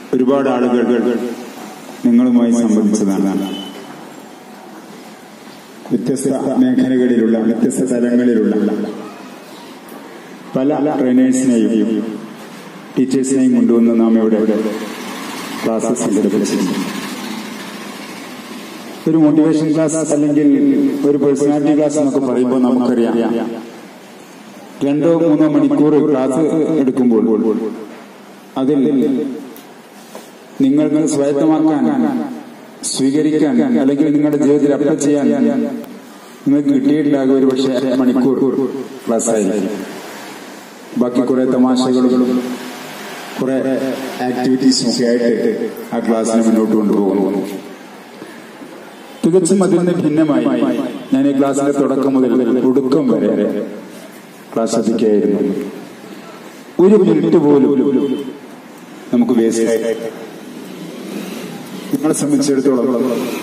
ഒരുപാട് ആളുകൾ നിങ്ങളുമായി സംബന്ധിച്ചതാണ് വ്യത്യസ്ത മേഖലകളിലുള്ള വ്യത്യസ്ത തലങ്ങളിലുള്ള പല ട്രെയിനേഴ്സിനെയും ടീച്ചേഴ്സിനെയും കൊണ്ടുവന്ന് നാം ഇവിടെ ക്ലാസ് സംഘടിപ്പിച്ചിട്ടുണ്ട് ഒരു മോട്ടിവേഷൻ ക്ലാസ് അല്ലെങ്കിൽ ഒരു പേഴ്സണാലിറ്റി ക്ലാസ് എന്നൊക്കെ പറയുമ്പോൾ നമുക്കറിയാം രണ്ടോ മൂന്നോ മണിക്കൂർ ക്ലാസ് എടുക്കുമ്പോൾ അതിൽ നിങ്ങൾക്ക് സ്വായത്തമാക്കാൻ സ്വീകരിക്കാൻ അല്ലെങ്കിൽ നിങ്ങളുടെ ജീവിതത്തിൽ അപ്ലൈ ചെയ്യാൻ നിങ്ങൾക്ക് കിട്ടിയിട്ടുണ്ടാകും ഒരു പക്ഷേ മണിക്കൂർ ക്ലാസ് ആയിരിക്കും ബാക്കി കുറെ തമാശകളും കുറെ ആക്ടിവിറ്റീസും ഒക്കെ ആയിട്ട് ആ ക്ലാസ്സിനെ മുന്നോട്ട് കൊണ്ടുപോകുന്നു തികച്ചും അതിൽ നിന്ന് ഭിന്നമായി ഞാൻ ഈ ക്ലാസ്സിന്റെ തുടക്കം മുതൽ ഒടുക്കം വരെ ക്ലാസ് ശ്രദ്ധിക്കുകയായിരുന്നു ഒരു മിനിറ്റ് പോലും നമുക്ക് വേസ്റ്റ് നിങ്ങളെ സംബന്ധിച്ചിടത്തോളം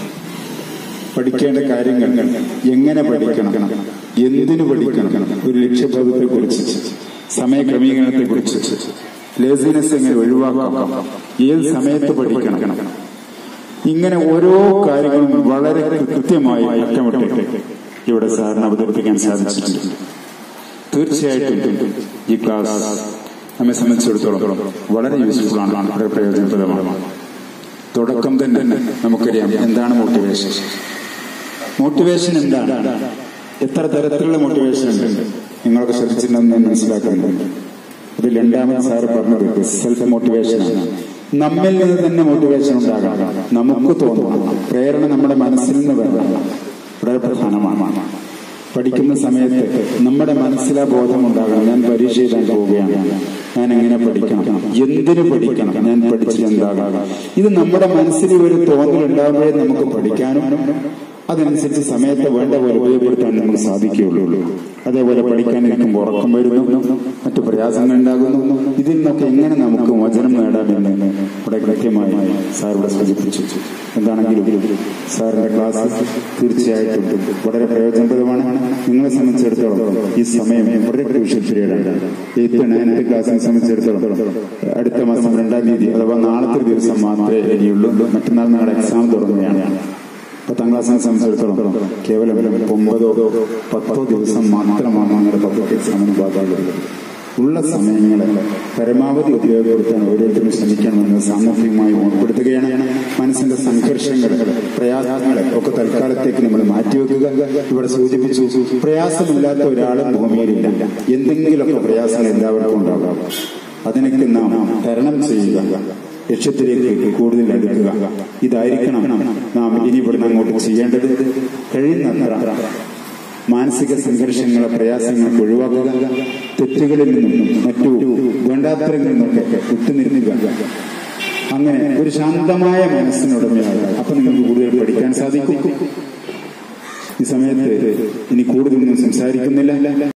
പഠിക്കേണ്ട കാര്യങ്ങൾ എങ്ങനെ പഠിക്കണം എന്തിനു പഠിക്കണം ഒരു ലക്ഷ്യബോധത്തെ കുറിച്ച് സമയക്രമീകരണത്തെ കുറിച്ച് ലേസിനെസ് എങ്ങനെ ഒഴിവാക്കാം ഏത് സമയത്ത് പഠിക്കണം ഇങ്ങനെ ഓരോ കാര്യങ്ങളും വളരെ കൃത്യമായി അറ്റമിട്ടിട്ട് ഇവിടെ സാറിന് അവതരിപ്പിക്കാൻ സാധിച്ചിട്ടുണ്ട് തീർച്ചയായിട്ടും ഈ ക്ലാസ് നമ്മെ സംബന്ധിച്ചിടത്തോളം വളരെ യൂസ്ഫുൾ ആണ് വളരെ പ്രയോജനപ്രദമാണ് തുടക്കം തന്നെ നമുക്കറിയാം എന്താണ് മോട്ടിവേഷൻ മോട്ടിവേഷൻ എന്താണ് എത്ര തരത്തിലുള്ള മോട്ടിവേഷൻ ഉണ്ട് നിങ്ങളൊക്കെ ശ്രദ്ധിച്ചിട്ടുണ്ടെന്ന് ഞാൻ മനസ്സിലാക്കുന്നുണ്ട് അത് രണ്ടാമത് സാറ് പറഞ്ഞത് സെൽഫ് മോട്ടിവേഷൻ ആണ് നമ്മിൽ നിന്ന് തന്നെ മോട്ടിവേഷൻ ഉണ്ടാകാം നമുക്ക് തോന്നണം പ്രേരണ നമ്മുടെ മനസ്സിൽ നിന്ന് വരണം വളരെ പ്രധാനമാണ് പഠിക്കുന്ന സമയത്ത് നമ്മുടെ മനസ്സിലാ ബോധം ഉണ്ടാകണം ഞാൻ പരീക്ഷ എഴുതാൻ പോവുകയാണ് ഞാൻ എങ്ങനെ പഠിക്കണം എന്തിനു പഠിക്കണം ഞാൻ പഠിച്ചത് എന്താകണം ഇത് നമ്മുടെ മനസ്സിൽ ഒരു തോന്നൽ ഉണ്ടാകുമ്പോഴേ നമുക്ക് പഠിക്കാനും അതനുസരിച്ച് സമയത്ത് വേണ്ട പോലെ ഉപയോഗപ്പെടുത്താൻ നമുക്ക് സാധിക്കുകയുള്ളൂ അതേപോലെ പഠിക്കാനിരിക്കുമ്പോൾ ഉറക്കം വരുന്നു മറ്റു പ്രയാസങ്ങൾ ഉണ്ടാകുന്നു ഇതിൽ നിന്നൊക്കെ എങ്ങനെ നമുക്ക് മോചനം നേടാമെന്ന് ഇവിടെ കൃത്യമായി സാർ ഇവിടെ സൂചിപ്പിച്ചു എന്താണെങ്കിലും സാറിന്റെ ക്ലാസ് തീർച്ചയായിട്ടും വളരെ പ്രയോജനപ്രദമാണ് നിങ്ങളെ സംബന്ധിച്ചിടത്തോളം ഈ സമയം വളരെ ക്രൂഷ്യൽ പീരീഡാണ് എയ്ത്ത് നയൻത്ത് ക്ലാസ്സിനെ സംബന്ധിച്ചിടത്തോളം അടുത്ത മാസം രണ്ടാം തീയതി അഥവാ നാളത്തെ ദിവസം മാത്രമേ ഇനിയുള്ളൂ മറ്റന്നാൾ നാളെ എക്സാം തുടങ്ങുകയാണ് പത്താം ക്ലാസ്സിനെ സംബന്ധിച്ചിടത്തോളം കേവലം ഒമ്പതോ പത്തോ ദിവസം മാത്രമാണ് നിങ്ങളുടെ പബ്ലിക് എക്സാമിന് ബാധയുള്ളത് ഉള്ള സമയങ്ങളെ പരമാവധി ഉപയോഗപ്പെടുത്താൻ ഓരോരുത്തരും ശ്രമിക്കണമെന്ന് സാമൂഹികമായി ഓർപ്പെടുത്തുകയാണ് മനസ്സിന്റെ സംഘർഷങ്ങൾ പ്രയാസങ്ങളെ ഒക്കെ തൽക്കാലത്തേക്ക് നമ്മൾ മാറ്റിവെക്കുക ഇവിടെ സൂചിപ്പിച്ചു പ്രയാസമില്ലാത്ത ഒരാളും ഭൂമിയിലില്ല എന്തെങ്കിലുമൊക്കെ പ്രയാസങ്ങൾ എല്ലാവർക്കും ഉണ്ടാകാം അതിനൊക്കെ നാം തരണം ചെയ്യുക ലക്ഷ്യത്തിലേക്ക് കൂടുതൽ അടുക്കുക ഇതായിരിക്കണം നാം ഇനി ഇവിടുന്ന് അങ്ങോട്ട് ചെയ്യേണ്ടത് കഴിയുന്നത്ര മാനസിക സംഘർഷങ്ങളെ പ്രയാസങ്ങൾക്ക് ഒഴിവാക്കുക തെറ്റുകളിൽ നിന്നും മറ്റു വേണ്ടാത്തരങ്ങളിൽ നിന്നൊക്കെ വിട്ടുനിരുന്നുക അങ്ങനെ ഒരു ശാന്തമായ മനസ്സിനുടമയാകുക അപ്പൊ നിങ്ങൾക്ക് കൂടുതൽ പഠിക്കാൻ സാധിക്കും ഈ സമയത്ത് ഇനി കൂടുതലൊന്നും സംസാരിക്കുന്നില്ല